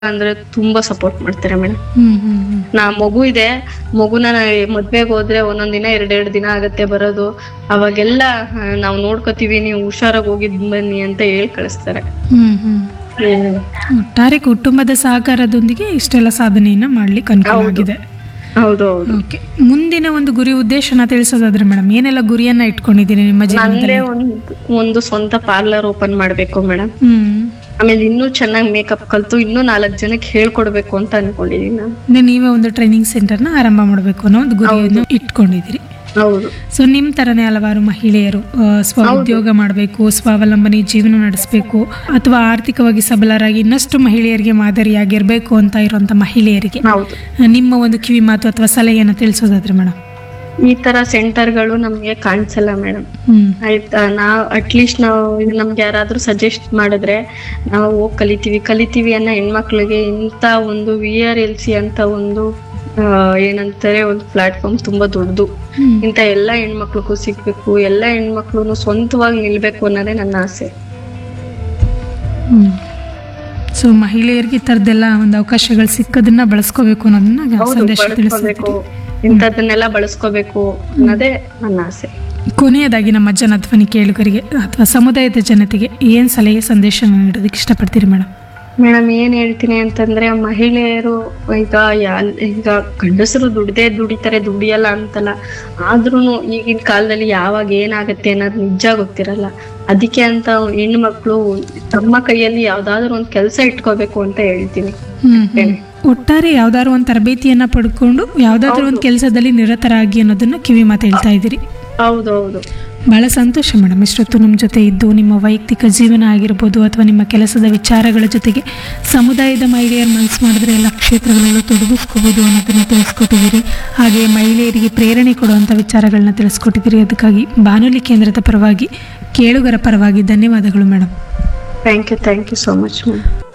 ಅಂದ್ರೆ ತುಂಬಾ ಸಪೋರ್ಟ್ ಮಾಡ್ತಾರೆ ಮೇಡಮ್ ಹ್ಮ್ ಹ್ಮ್ ಹ್ಮ್ ನಾ ಮಗು ಇದೆ ಮಗುನ ಮದ್ವೆಗೆ ಹೋದ್ರೆ ಒಂದೊಂದ್ ದಿನ ಎರಡೆರಡು ದಿನ ಆಗತ್ತೆ ಬರೋದು ಅವಾಗೆಲ್ಲ ಆ, ನಾವ್ ನೋಡ್ಕೋತೀವಿ ನೀವು ಹುಷಾರಾಗಿ ಹೋಗಿದ್ ಬನ್ನಿ ಅಂತ ಹೇಳಿ ಕಳಿಸ್ತಾರೆ ಹ್ಮ್ ಹ್ಮ್ ಹ್ಮ್. ಒಟ್ಟಾರೆ ಕುಟುಂಬದ ಸಹಕಾರದೊಂದಿಗೆ ಇಷ್ಟೆಲ್ಲ ಸಾಧನೆಯನ್ನ ಮಾಡ್ಲಿಕ್ಕೆ ಅನುಕೂಲ ಆಗಿದೆ ಹೌದು ಹೌದು ಓಕೆ ಮುಂದಿನ ಒಂದು ಗುರಿ ಉದ್ದೇಶನ ತಿಳಿಸೋದಾದ್ರೆ ಮೇಡಮ್ ಏನೆಲ್ಲ ಗುರಿಯನ್ನ ಇಟ್ಕೊಂಡಿದ್ದೀರಿ ನಿಮ್ಮ ಜೀವನದಲ್ಲಿ ನಂದೇ ಒಂದು ಒಂದು ಸ್ವಂತ ಪಾರ್ಲರ್ ಓಪನ್ ಮಾಡ್ಬೇಕು ಮೇಡಮ್ ಹ್ಮ್ ಆಮೇಲೆ ಇನ್ನೂ ಚೆನ್ನಾಗಿ ಮೇಕಪ್ ಕಲ್ತು ಇನ್ನೂ ನಾಲ್ಕು ಜನಕ್ಕೆ ಹೇಳ್ಕೊಡ್ಬೇಕು ಅಂತ ಅನ್ಕೊಂಡಿದೀನಿ ನಾನು ಅಂದ್ರೆ ನೀವೇ ಒಂದು ಟ್ರೈನಿಂಗ್ ಸೆಂಟರ್ನ ಆರಂಭ ಮಾಡಬೇಕು ಅನ್ನೋ ಒಂದು ಗುರಿಯನ್ನು ಇಟ್ಕೊಂಡಿದ್ದೀರಿ ಹೌದು ಸೊ ನಿಮ್ಮ ಥರನೇ ಹಲವಾರು ಮಹಿಳೆಯರು ಆ, ಸ್ವ ಉದ್ಯೋಗ ಮಾಡಬೇಕು ಸ್ವಾವಲಂಬನೆ ಜೀವನ ನಡೆಸಬೇಕು ಅಥವಾ ಆರ್ಥಿಕವಾಗಿ ಸಬಲರಾಗಿ ಇನ್ನಷ್ಟು ಮಹಿಳೆಯರಿಗೆ ಮಾದರಿಯಾಗಿರ್ಬೇಕು ಅಂತ ಇರುವಂಥ ಮಹಿಳೆಯರಿಗೆ ಹೌದು ಆ, ನಿಮ್ಮ ಒಂದು ಕಿವಿ ಮಾತು ಅಥವಾ ಸಲಹೆಯನ್ನು ತಿಳಿಸೋದಾದ್ರೆ ಮೇಡಮ್ ಈ ತರ ಸೆಂಟರ್ಗಳು ನಮ್ಗೆ ಕಾಣಿಸಲ್ಲ ಮೇಡಮ್ ಹ್ಮ್ ಆಯ್ತಾ ನಾವ್ ಅಟ್ಲೀಸ್ಟ್ ನಾವು ಇದು ನಮ್ಗೆ ಯಾರಾದ್ರೂ ಸಜೆಸ್ಟ್ ಮಾಡಿದ್ರೆ ನಾವು ಹೋಗಿ ಕಲಿತೀವಿ ಕಲಿತೀವಿ ಅನ್ನೋ ಹೆಣ್ಮಕ್ಳಿಗೆ ಇಂಥ ಒಂದು ವಿ ಆರ್ ಎಲ್ ಸಿ ಅಂತ ಒಂದು ಆ, ಏನಂತಾರೆ ಒಂದು ಪ್ಲಾಟ್ಫಾರ್ಮ್ ತುಂಬಾ ದೊಡ್ಡದು ಹ್ಮ್. ಇಂಥ ಎಲ್ಲ ಹೆಣ್ಮಕ್ಳಿಗೂ ಸಿಗ್ಬೇಕು ಎಲ್ಲ ಹೆಣ್ಮಕ್ಳು ಸ್ವಂತವಾಗಿ ನಿಲ್ಬೇಕು ಅನ್ನೋದೇ ನನ್ನ ಆಸೆ ಹ್ಮ್ ಸೊ ಮಹಿಳೆಯರಿಗೆ ಈ ಥರದ್ದೆಲ್ಲ ಒಂದು ಅವಕಾಶಗಳು ಸಿಕ್ಕದನ್ನ ಬಳಸ್ಕೋಬೇಕು ಅನ್ನೋದನ್ನ ಹೌದು ಸಂದೇಶ ಬಳಸ್ಕೋಬೇಕು ತಿಳಿಸ್ತಿದ್ದೀರಿ ಇಂಥದ್ದನ್ನೆಲ್ಲ ಬಳಸ್ಕೋಬೇಕು ಅನ್ನೋದೇ ನನ್ನ ಆಸೆ ಕೊನೆಯದಾಗಿ ನಮ್ಮ ಜನಧ್ವನಿ ಕೇಳುಗರಿಗೆ ಅಥವಾ ಸಮುದಾಯದ ಜನತೆಗೆ ಏನ್ ಸಲಹೆ ಸಂದೇಶ ನೀಡೋದಕ್ಕೆ ಇಷ್ಟಪಡ್ತೀರಿ ಮೇಡಮ್ ಮೇಡಮ್ ಏನ್ ಹೇಳ್ತೀನಿ ಅಂತಂದ್ರೆ ಮಹಿಳೆಯರು ಈಗ ಯಾ- ಈಗ ಗಂಡಸರು ದುಡ್ದೇ ದುಡಿತಾರೆ ದುಡಿಯಲ್ಲ ಅಂತಲ್ಲ ಆದ್ರೂನು ಈಗಿನ ಕಾಲದಲ್ಲಿ ಯಾವಾಗ ಏನಾಗತ್ತೆ ಅನ್ನೋದು ನಿಜ ಗೊತ್ತಿರಲ್ಲ ಅದಕ್ಕೆ ಅಂತ ಹೆಣ್ಣು ಮಕ್ಕಳು ತಮ್ಮ ಕೈಯಲ್ಲಿ ಯಾವ್ದಾದ್ರು ಒಂದ್ ಕೆಲಸ ಇಟ್ಕೋಬೇಕು ಅಂತ ಹೇಳ್ತೀನಿ ಹ್ಮ್ ಹ್ಮ್. ಒಟ್ಟಾರೆ ಯಾವ್ದಾದ್ರು ಒಂದು ತರಬೇತಿಯನ್ನ ಪಡ್ಕೊಂಡು ಯಾವ್ದಾದ್ರು ಒಂದು ಕೆಲಸದಲ್ಲಿ ನಿರತರಾಗಿ ಅನ್ನೋದನ್ನ ಕಿವಿ ಮಾತು ಹೇಳ್ತಾ ಇದ್ದೀರಿ ಹೌದೌದು ಬಹಳ ಸಂತೋಷ ಮೇಡಮ್ ಇಷ್ಟೊತ್ತು ನಮ್ಮ ಜೊತೆ ಇದ್ದು ನಿಮ್ಮ ವೈಯಕ್ತಿಕ ಜೀವನ ಆಗಿರ್ಬೋದು ಅಥವಾ ನಿಮ್ಮ ಕೆಲಸದ ವಿಚಾರಗಳ ಜೊತೆಗೆ ಸಮುದಾಯದ ಮಹಿಳೆಯರು ಮನಸ್ಸು ಮಾಡಿದ್ರೆ ಎಲ್ಲ ಕ್ಷೇತ್ರಗಳಲ್ಲೂ ತೊಡಗಿಸ್ಕೋಬೋದು ಅನ್ನೋದನ್ನು ತಿಳಿಸ್ಕೊಟ್ಟಿದ್ದೀರಿ ಹಾಗೆ ಮಹಿಳೆಯರಿಗೆ ಪ್ರೇರಣೆ ಕೊಡುವಂಥ ವಿಚಾರಗಳನ್ನ ತಿಳಿಸ್ಕೊಟ್ಟಿದ್ದೀರಿ ಅದಕ್ಕಾಗಿ ಬಾನುಲಿ ಕೇಂದ್ರದ ಪರವಾಗಿ ಕೇಳುಗರ ಪರವಾಗಿ ಧನ್ಯವಾದಗಳು madam thank you thank you so much madam